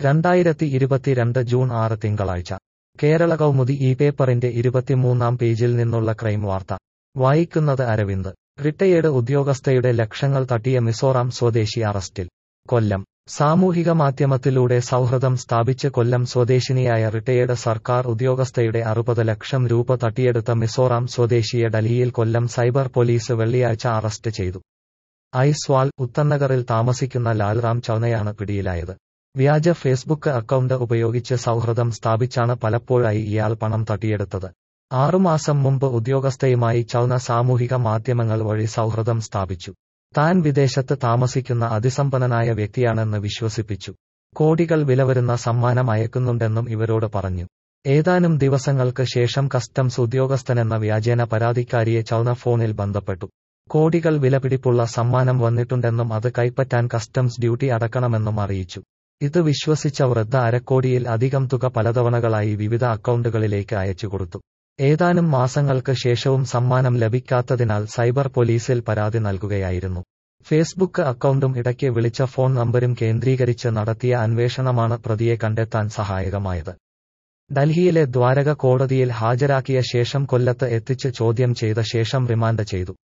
രണ്ടായിരത്തി ഇരുപത്തിരണ്ട് ജൂൺ ആറ് തിങ്കളാഴ്ച കേരള കൗമുദി ഈ പേപ്പറിന്റെ ഇരുപത്തിമൂന്നാം പേജിൽ നിന്നുള്ള ക്രൈം വാർത്ത വായിക്കുന്നത് അരവിന്ദ് റിട്ടയേർഡ് ഉദ്യോഗസ്ഥയുടെ ലക്ഷങ്ങൾ തട്ടിയ മിസോറാം സ്വദേശി അറസ്റ്റിൽ കൊല്ലം സാമൂഹിക മാധ്യമത്തിലൂടെ സൗഹൃദം സ്ഥാപിച്ച് കൊല്ലം സ്വദേശിനിയായ റിട്ടയേർഡ് സർക്കാർ ഉദ്യോഗസ്ഥയുടെ അറുപത് ലക്ഷം രൂപ തട്ടിയെടുത്ത മിസോറാം സ്വദേശിയെ ഡൽഹിയിൽ കൊല്ലം സൈബർ പോലീസ് വെള്ളിയാഴ്ച അറസ്റ്റ് ചെയ്തു ഐസ്വാൾ ഉത്തന്നഗറിൽ താമസിക്കുന്ന ലാൽറാം ചൌനയാണ് പിടിയിലായത് വ്യാജ ഫേസ്ബുക്ക് അക്കൗണ്ട് ഉപയോഗിച്ച് സൗഹൃദം സ്ഥാപിച്ചാണ് പലപ്പോഴായി ഇയാൾ പണം തട്ടിയെടുത്തത് ആറുമാസം മുമ്പ് ഉദ്യോഗസ്ഥയുമായി ചൌന സാമൂഹിക മാധ്യമങ്ങൾ വഴി സൗഹൃദം സ്ഥാപിച്ചു താൻ വിദേശത്ത് താമസിക്കുന്ന അതിസമ്പന്നനായ വ്യക്തിയാണെന്ന് വിശ്വസിപ്പിച്ചു കോടികൾ വിലവരുന്ന സമ്മാനം അയക്കുന്നുണ്ടെന്നും ഇവരോട് പറഞ്ഞു ഏതാനും ദിവസങ്ങൾക്ക് ശേഷം കസ്റ്റംസ് ഉദ്യോഗസ്ഥനെന്ന വ്യാജേന പരാതിക്കാരിയെ ചൌന ഫോണിൽ ബന്ധപ്പെട്ടു കോടികൾ വിലപിടിപ്പുള്ള സമ്മാനം വന്നിട്ടുണ്ടെന്നും അത് കൈപ്പറ്റാൻ കസ്റ്റംസ് ഡ്യൂട്ടി അടക്കണമെന്നും അറിയിച്ചു ഇത് വിശ്വസിച്ച വൃദ്ധ അരക്കോടിയിൽ അധികം തുക പലതവണകളായി വിവിധ അക്കൗണ്ടുകളിലേക്ക് അയച്ചുകൊടുത്തു ഏതാനും മാസങ്ങൾക്ക് ശേഷവും സമ്മാനം ലഭിക്കാത്തതിനാൽ സൈബർ പോലീസിൽ പരാതി നൽകുകയായിരുന്നു ഫേസ്ബുക്ക് അക്കൗണ്ടും ഇടയ്ക്ക് വിളിച്ച ഫോൺ നമ്പരും കേന്ദ്രീകരിച്ച് നടത്തിയ അന്വേഷണമാണ് പ്രതിയെ കണ്ടെത്താൻ സഹായകമായത് ഡൽഹിയിലെ ദ്വാരക കോടതിയിൽ ഹാജരാക്കിയ ശേഷം കൊല്ലത്ത് എത്തിച്ച് ചോദ്യം ചെയ്ത ശേഷം റിമാൻഡ് ചെയ്തു